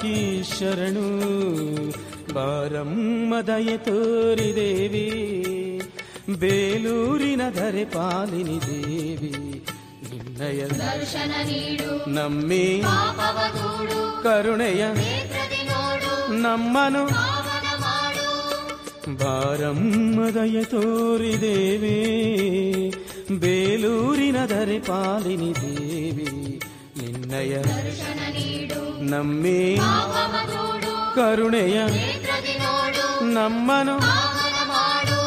ಜಾನಕಿ ಶರಣು ಬಾರಮ್ಮ ದಯೆ ತೋರಿದೇವಿ ಬೇಲೂರಿನ ಧರೆ ಪಾಲಿನಿ ದೇವಿ ನಿನ್ನಯ ದರ್ಶನ ನೀಡು ನಮ್ಮಿ ಪಾಪವ ದೂಡು ಕರುಣೆಯ ನೇತ್ರದಿ ನೋಡು ನಮ್ಮನು ಪಾವನ ಮಾಡು ಬಾರಮ್ಮ ದಯ ತೋರಿದೇವಿ ಬೇಲೂರಿನ ಧರೆ ಪಾಲಿನಿ ದೇವಿ ನಿನ್ನಯ ದರ್ಶನ ನೀಡು ನಮ್ಮಿ ಪಾಪವ ದೂಡು ಕರುಣೆಯ ನೇತ್ರದಿ ನೋಡು ನಮ್ಮನು ಪಾವನ ಮಾಡು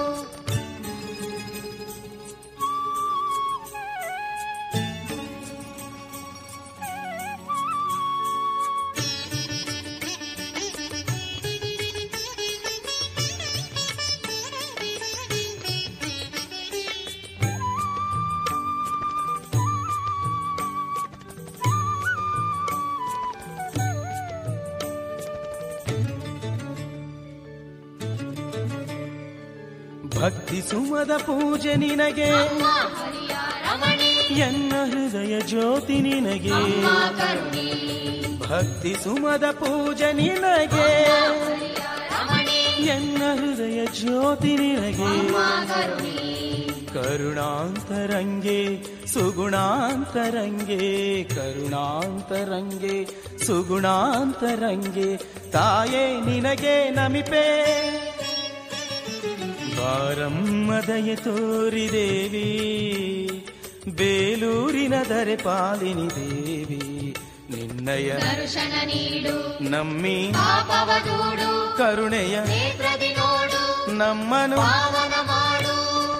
ಭಕ್ತಿ ಸುಮದ ಪೂಜೆ ನಿನಗೆ ಅಮ್ಮ ಹರಿಯ ರಮಣಿ ಎನ್ನ ಹೃದಯ ಜ್ಯೋತಿ ನಿನಗೆ ಅಮ್ಮ ಕರುಣಿ ಭಕ್ತಿ ಸುಮದ ಪೂಜೆ ನಿನಗೆ ಹರಿಯ ರಮಣಿ ಎನ್ನ ಹೃದಯ ಜ್ಯೋತಿ ನಿನಗೆ ಅಮ್ಮ ಕರುಣಿ ಕರುಣಾಂತರಂಗೆ ಸುಗುಣಾಂತರಂಗೆ ಕರುಣಾಂತರಂಗೆ ಸುಗುಣಾಂತರಂಗೆ ತಾಯೇ ನಿನಗೆ ನಮಿಪೆ ಬಾರಮ್ಮ ದಯೆ ತೋರಿದೇವಿ ಬೇಲೂರಿನ ದರೆ ಪಾಲಿನಿ ದೇವಿ ನಿನ್ನಯ ದರ್ಶನ ನೀಡು ನಮ್ಮಿ ಪಾಪವ ದೂಡು ಕರುಣೆಯ ನೇತ್ರದಿ ನೋಡು ನಮ್ಮನು ಪಾವನ ಮಾಡು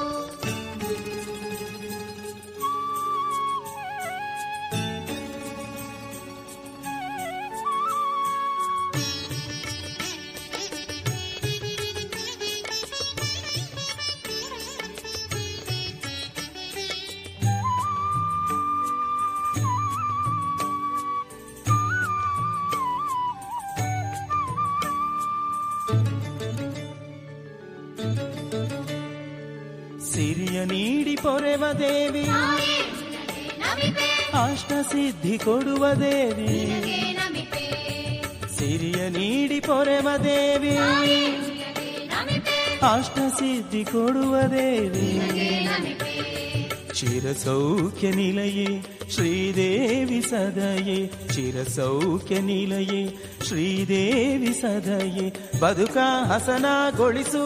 ಸಿರಿಯ ನೀಡಿ ಪೊರೆವ ದೇವಿ ತಾಯೇ ನಿನಗೆ ನಮಿಪೆ ಅಷ್ಟ ಸಿದ್ಧಿ ಕೊಡುವ ದೇವಿ ನಿನಗೆ ನಮಿಪೆ ಸಿರಿಯ ನೀಡಿ ಪೊರೆವ ದೇವಿ ತಾಯೇ ನಿನಗೆ ನಮಿಪೆ ಅಷ್ಟ ಸಿದ್ಧಿ ಕೊಡುವ ದೇವಿ ನಿನಗೆ ನಮಿಪೆ ಚಿರ ಸೌಖ್ಯ ನಿಲಯೇ ಶ್ರೀದೇವಿ ಸದಯೇ ಚಿರ ಸೌಖ್ಯ ನಿಲಯೇ ಶ್ರೀದೇವಿ ಸದಯೇ ಬದುಕ ಹಸನಗೊಳಿಸು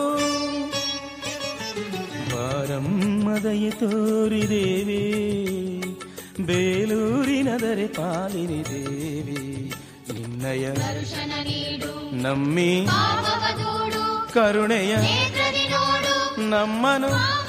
ಬಾರಮ್ಮದಯ ತೋರಿದೇವಿ ಬೇಲೂರಿನ ದರೆ ಪಾಲಿನಿ ದೇವಿ ನಿನ್ನಯ ದರ್ಶನ ನೀಡು ನಮ್ಮಿ ಪಾಪವ ದೂಡು ಕರುಣೆಯ ನೇತ್ರದಿ ನೋಡು ನಮ್ಮನು ಪಾವನ